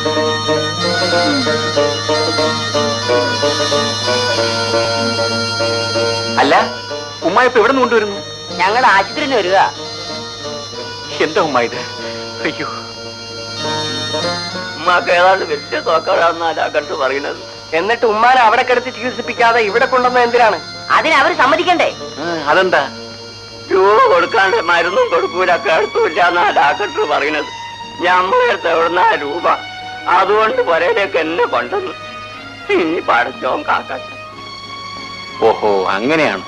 അല്ല ഉമ്മ ഇപ്പൊ എവിടെ നിന്ന് കൊണ്ടുവരുന്നു ഞങ്ങൾ ആശുപത്രിയിൽ നിന്ന് വരിക എന്താ ഉമ്മ ഇത് അയ്യോ ഉമ്മാക്ക് ഏതാണ്ട് വലിയ തോക്കാളാണെന്ന് അലാക്കട്ട് പറയുന്നത് എന്നിട്ട് ഉമ്മാനെ അവിടെ കിടത്തി ചികിത്സിപ്പിക്കാതെ ഇവിടെ കൊണ്ടുവന്ന എന്തിനാണ് അതിന് അവർ സമ്മതിക്കണ്ടേ അതെന്താ രൂപ കൊടുക്കാണ്ട് മരുന്നും കൊടുക്കൂല കേൾത്തൂല്ല എന്നാ അലാക്കട്ട് പറയുന്നത് ഞമ്മളടുത്ത് എവിടുന്ന രൂപ അതുകൊണ്ട് പുരയിലേക്ക് എന്നെ കൊണ്ടുവന്നു ഇനി പടച്ചോൻ കാക്കട്ടെ ഓഹോ അങ്ങനെയാണോ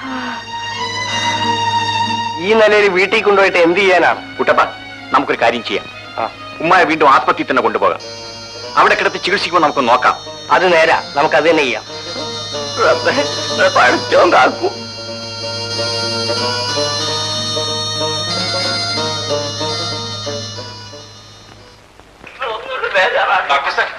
ഈ നിലയിൽ വീട്ടിൽ കൊണ്ടുപോയിട്ട് എന്ത് ചെയ്യാനാണ് കുട്ടപ്പ നമുക്കൊരു കാര്യം ചെയ്യാം ഉമ്മയെ വീണ്ടും ആത്മഹത്യ തന്നെ കൊണ്ടുപോകാം അവിടെ കിടത്തി ചികിത്സിക്കുമ്പോൾ നമുക്ക് നോക്കാം അത് നേരാ നമുക്ക് അത് തന്നെ ചെയ്യാം റബ്ബേ, പടച്ചോൻ കാക്കൂ ഒന്നുകൂടി ബേജാറാണ്. ഡോക്ടർ സാർ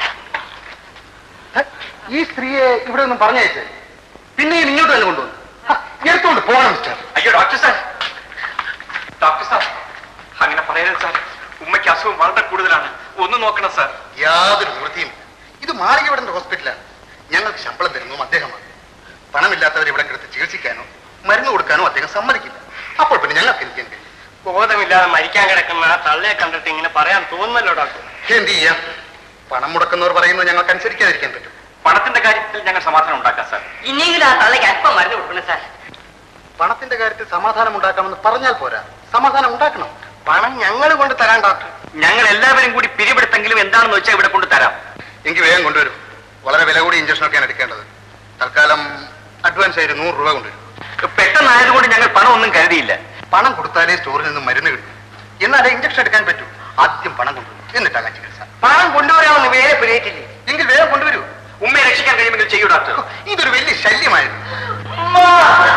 ഈ സ്ത്രീയെ ഇവിടെ ഒന്നും പറഞ്ഞയച്ചേ പിന്നെയും ഇങ്ങോട്ട് തന്നെ കൊണ്ടുവന്നു ഹ, എടുത്തോണ്ട് പോകണം മിസ്റ്റർ അയ്യോ ഡോക്ടർ സാർ ഡോക്ടർ സാർ അങ്ങനെ പറയരുത് സാർ ഉമ്മയ്ക്ക് അസുഖം വളരെ കൂടുതലാണ് ഒന്ന് നോക്കണം സാർ യാതൊരു നിവൃത്തിയും ഇത് മാളികവിടന്റെ ഹോസ്പിറ്റലാണ് ഞങ്ങൾക്ക് ശമ്പളം തരുന്നതും അദ്ദേഹമാണ് പണമില്ലാത്തവരെ ഇവിടെ കിടത്ത് ചികിത്സിക്കാനോ മരുന്ന് കൊടുക്കാനോ അദ്ദേഹം സമ്മതിക്കില്ല അപ്പോൾ പിന്നെ ഞങ്ങൾക്ക് എന്ത് ചെയ്യാൻ കഴിയും ബോധമില്ലാതെ മരിക്കാൻ കിടക്കുന്ന ആ തള്ളയെ കണ്ടിട്ട് ഇങ്ങനെ പറയാൻ തോന്നുന്നല്ലോ ഡോക്ടർ എന്ത് ചെയ്യാം പണം മുടക്കുന്നവർ പറയുന്നത് ഞങ്ങൾക്ക് അനുസരിക്കാതിരിക്കാൻ പറ്റും പണത്തിന്റെ കാര്യത്തിൽ ഞങ്ങൾ സമാധാനം ഉണ്ടാക്കാം സാർ ഇനിയെങ്കിലും ആ തള്ളയ്ക്ക് അല്പം മരുന്ന് കൊടുക്കണം സാർ പണത്തിന്റെ കാര്യത്തിൽ സമാധാനം ഉണ്ടാക്കാമെന്ന് പറഞ്ഞാൽ പോരാ സമാധാനം ഉണ്ടാക്കണം പണം ഞങ്ങൾ കൊണ്ട് തരാൻ ഡോക്ടർ ഞങ്ങൾ എല്ലാവരും കൂടി പിരിവെടുത്തെങ്കിലും എന്താണെന്ന് വെച്ചാൽ ഇവിടെ കൊണ്ട് തരാം എങ്കിൽ വേഗം കൊണ്ടുവരും വളരെ വില കൂടി ഇഞ്ചക്ഷനൊക്കെയാണ് എടുക്കേണ്ടത് തൽക്കാലം അഡ്വാൻസ് ആയിട്ട് നൂറ് രൂപ കൊണ്ടുവരും പെട്ടെന്നായതുകൊണ്ട് ഞങ്ങൾ പണം ഒന്നും കരുതിയില്ല പണം കൊടുത്താലേ സ്റ്റോറിൽ നിന്ന് മരുന്ന് കിട്ടും എന്നാലേ ഇഞ്ചക്ഷൻ എടുക്കാൻ പറ്റൂ ആദ്യം പണം കൊണ്ടുവരും എന്നിട്ടാകാൻ ചികിത്സ പണം കൊണ്ടുവരാമെന്ന് വേറെ പിരിയിട്ടില്ലേ എങ്കിൽ വേഗം കൊണ്ടുവരൂ ഉമ്മയെ രക്ഷിക്കാൻ കഴിയുമെങ്കിൽ ചെയ്യൂ ഡോക്ടർ ഇതൊരു വലിയ ശല്യമായിരുന്നു ഉമ്മ!